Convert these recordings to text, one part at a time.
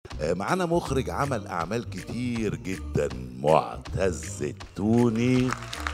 آه، معانا مخرج عمل اعمال كتير جدا معتز التوني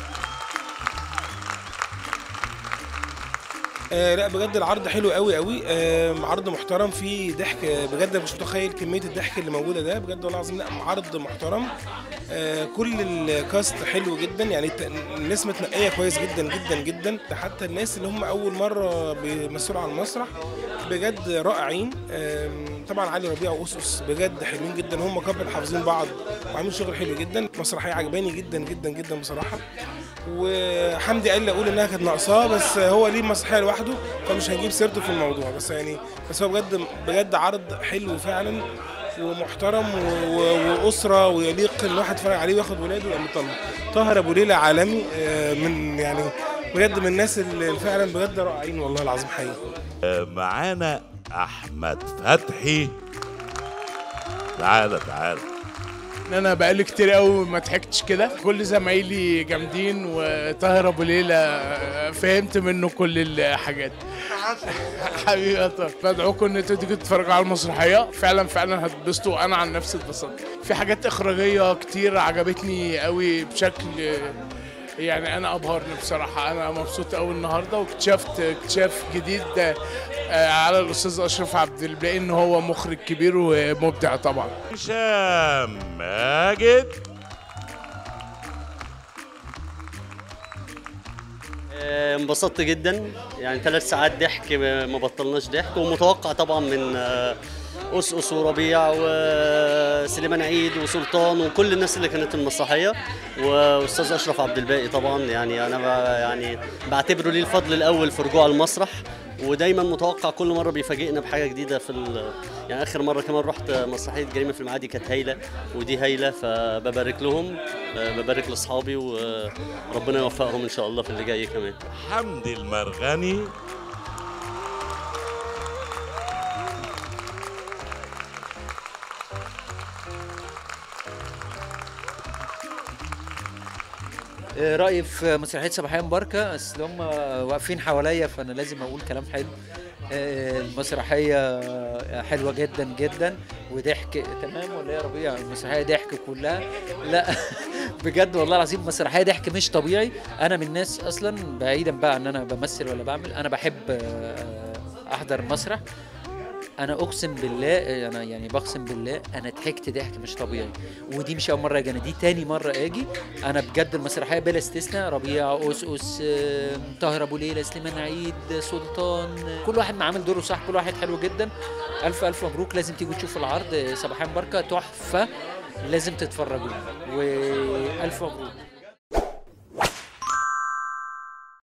آه لا بجد العرض حلو قوي قوي آه عرض محترم فيه ضحك آه، بجد مش متخيل كميه الضحك اللي موجوده ده بجد والله العظيم لا عرض محترم آه كل الكاست حلو جدا يعني الت- الناس متنقيه كويس جدا جدا جدا حتى الناس اللي هم اول مره بيمثلوا على المسرح بجد رائعين آم، طبعا علي ربيع واسس بجد حلوين جدا هم كابل حافظين بعض وعاملين شغل حلو جدا مسرحيه عجباني جدا جدا جدا بصراحه وحمدي قال لي اقول انها كانت ناقصاه بس هو ليه مسرحيه لوحده فمش هنجيب سيرته في الموضوع بس يعني بس هو بجد بجد عرض حلو فعلا ومحترم و- و- واسره ويليق ان الواحد يتفرج عليه وياخد ولاده يبقى مطمن طاهر ابو ليلى عالمي آه، من يعني بجد من الناس اللي فعلا بجد رائعين والله العظيم حقيقي آه، معانا احمد فتحي تعالى تعالى ان انا بقالي كتير قوي ما ضحكتش كده كل زمايلي جامدين وطاهر ابو ليلى فهمت منه كل الحاجات حبيبي يا طاهر بدعوكم ان انتوا تيجوا تتفرجوا على المسرحيه فعلا فعلا هتتبسطوا وانا عن نفسي اتبسطت في حاجات اخراجيه كتير عجبتني قوي بشكل يعني انا ابهرني بصراحه انا مبسوط قوي النهارده واكتشفت اكتشاف جديد آه، على الاستاذ اشرف عبد الباقي ان هو مخرج كبير ومبدع طبعا هشام ماجد آه، انبسطت جدا يعني ثلاث ساعات ضحك ما ما بطلناش ضحك ومتوقع طبعا من آه، أسقس وربيع وسليمان عيد وسلطان وكل الناس اللي كانت في المسرحيه واستاذ اشرف عبد الباقي طبعا يعني انا ب- يعني بعتبره ليه الفضل الاول في رجوع المسرح ودايما متوقع كل مره بيفاجئنا بحاجه جديده في ال... يعني اخر مره كمان رحت مسرحيه جريمه في المعادي كانت هايله ودي هايله فببارك لهم آه، ببارك لاصحابي وربنا يوفقهم ان شاء الله في اللي جاي كمان حمدي المرغني رأيي في مسرحية صباحية مباركة أصل هم واقفين حواليا فأنا لازم أقول كلام حلو آه، المسرحية حلوة جدا جدا وضحك تمام ولا إيه يا ربيع المسرحية ضحك كلها لا بجد والله العظيم مسرحية ضحك مش طبيعي أنا من الناس أصلا بعيدا بقى إن أنا بمثل ولا بعمل أنا بحب آه، أحضر مسرح انا اقسم بالله انا يعني بقسم بالله انا ضحكت ضحك مش طبيعي ودي مش اول مره اجي انا دي تاني مره اجي انا بجد المسرحيه بلا استثناء ربيع اسقس آه، طاهر ابو ليلى سليمان عيد سلطان آه، كل واحد عامل دوره صح كل واحد حلو جدا الف الف مبروك لازم تيجوا تشوفوا العرض آه، صباحيه مباركه تحفه لازم تتفرجوا والف مبروك